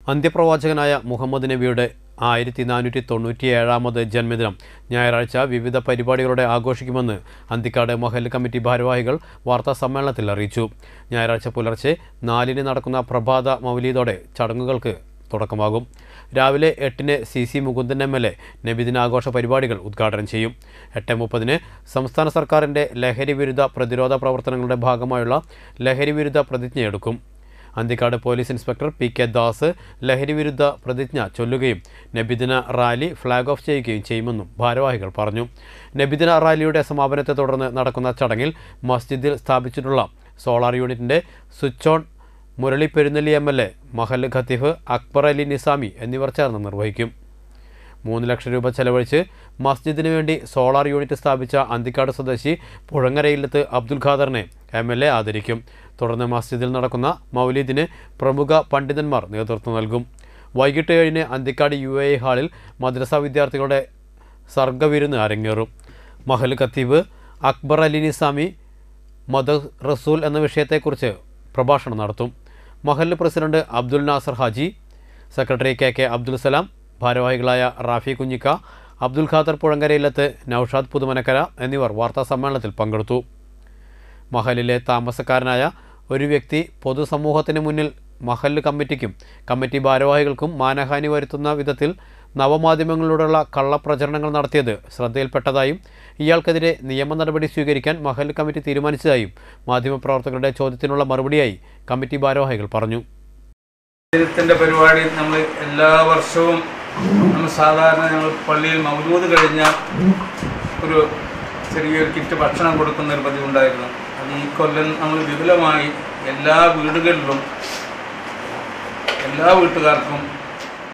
അന്ത്യപ്രവാചകനായ മുഹമ്മദ് നബിയുടെ ആയിരത്തി നാനൂറ്റി തൊണ്ണൂറ്റിയേഴാമത് ജന്മദിനം ഞായറാഴ്ച വിവിധ പരിപാടികളോടെ ആഘോഷിക്കുമെന്ന് അന്തിക്കാട് മഹല്ല് കമ്മിറ്റി ഭാരവാഹികൾ വാർത്താ സമ്മേളനത്തിൽ അറിയിച്ചു ഞായറാഴ്ച പുലർച്ചെ നാലിന് നടക്കുന്ന പ്രഭാത മൗലീദോടെ ചടങ്ങുകൾക്ക് തുടക്കമാകും രാവിലെ എട്ടിന് C C Mukundan M L A നബിദിനാഘോഷ പരിപാടികൾ ഉദ്ഘാടനം ചെയ്യും എട്ട് മുപ്പതിന് സംസ്ഥാന സർക്കാരിൻ്റെ ലഹരി വിരുദ്ധ പ്രതിരോധ പ്രവർത്തനങ്ങളുടെ ഭാഗമായുള്ള ലഹരി വിരുദ്ധ പ്രതിജ്ഞയെടുക്കും Anthikad police inspector P K Das ലഹരി വിരുദ്ധ പ്രതിജ്ഞ ചൊല്ലുകയും നബിദിന റാലി ഫ്ലാഗ് ഓഫ് ചെയ്യുകയും ചെയ്യുമെന്നും ഭാരവാഹികൾ പറഞ്ഞു നബിദിന റാലിയുടെ സമാപനത്തെ തുടർന്ന് നടക്കുന്ന ചടങ്ങിൽ മസ്ജിദിൽ സ്ഥാപിച്ചിട്ടുള്ള സോളാർ യൂണിറ്റിൻ്റെ switch on Murali Perunelli M L A മഹല്ല് ഖത്തീഫ് അക്ബർ അലി നിസാമി എന്നിവർ ചേർന്ന് നിർവഹിക്കും മൂന്ന് ലക്ഷം രൂപ ചെലവഴിച്ച് മസ്ജിദിന് വേണ്ടി സോളാർ യൂണിറ്റ് സ്ഥാപിച്ച അന്തിക്കാട് സ്വദേശി പുഴങ്ങരയില്ലത്ത് അബ്ദുൽ ഖാദറിനെ എം എൽ എ ആദരിക്കും തുടർന്ന് മസ്ജിദിൽ നടക്കുന്ന മൗലീദിന് പ്രമുഖ പണ്ഡിതന്മാർ നേതൃത്വം നൽകും വൈകിട്ട് ഏഴിന് അന്തിക്കാട് യു എ ഹാളിൽ മദ്രസ വിദ്യാർത്ഥികളുടെ സർഗവിരുന്ന് അരങ്ങേറും മഹൽ ഖത്തീബ് അക്ബർ അലി നിസാമി മദ റസൂൽ എന്ന വിഷയത്തെക്കുറിച്ച് പ്രഭാഷണം നടത്തും മഹല്ല് president Abdul Nasar Haji secretary K K Abdul Salam ഭാരവാഹികളായ റാഫി കുഞ്ഞിക്ക അബ്ദുൽ ഖാദർ പുഴങ്കരയിലത്ത് നൌഷാദ് പുതുമനക്കര എന്നിവർ വാർത്താ സമ്മേളനത്തിൽ പങ്കെടുത്തു മഹലിലെ താമസക്കാരനായ ഒരു വ്യക്തി പൊതുസമൂഹത്തിന് മുന്നിൽ മഹല്ല് കമ്മിറ്റിക്കും കമ്മിറ്റി ഭാരവാഹികൾക്കും മാനഹാനി വരുത്തുന്ന വിധത്തിൽ നവമാധ്യമങ്ങളിലൂടെയുള്ള കള്ളപ്രചരണങ്ങൾ നടത്തിയത് ശ്രദ്ധയിൽപ്പെട്ടതായും ഇയാൾക്കെതിരെ നിയമ നടപടി സ്വീകരിക്കാൻ മഹല്ല് കമ്മിറ്റി തീരുമാനിച്ചതായും മാധ്യമപ്രവർത്തകരുടെ ചോദ്യത്തിനുള്ള മറുപടിയായി കമ്മിറ്റി ഭാരവാഹികൾ പറഞ്ഞു ദിനത്തിന്റെ പരിപാടി നമ്മൾ എല്ലാ വർഷവും നമ്മൾ സാധാരണ ഞങ്ങൾ പള്ളിയിൽ മൗലൂദ് കഴിഞ്ഞാൽ ഒരു ചെറിയൊരു കിറ്റ് ഭക്ഷണം കൊടുക്കുന്ന ഒരു പതിവുണ്ടായിരുന്നു അത് ഈ കൊല്ലം നമ്മൾ വിപുലമായി എല്ലാ വീടുകളിലും എല്ലാ വീട്ടുകാർക്കും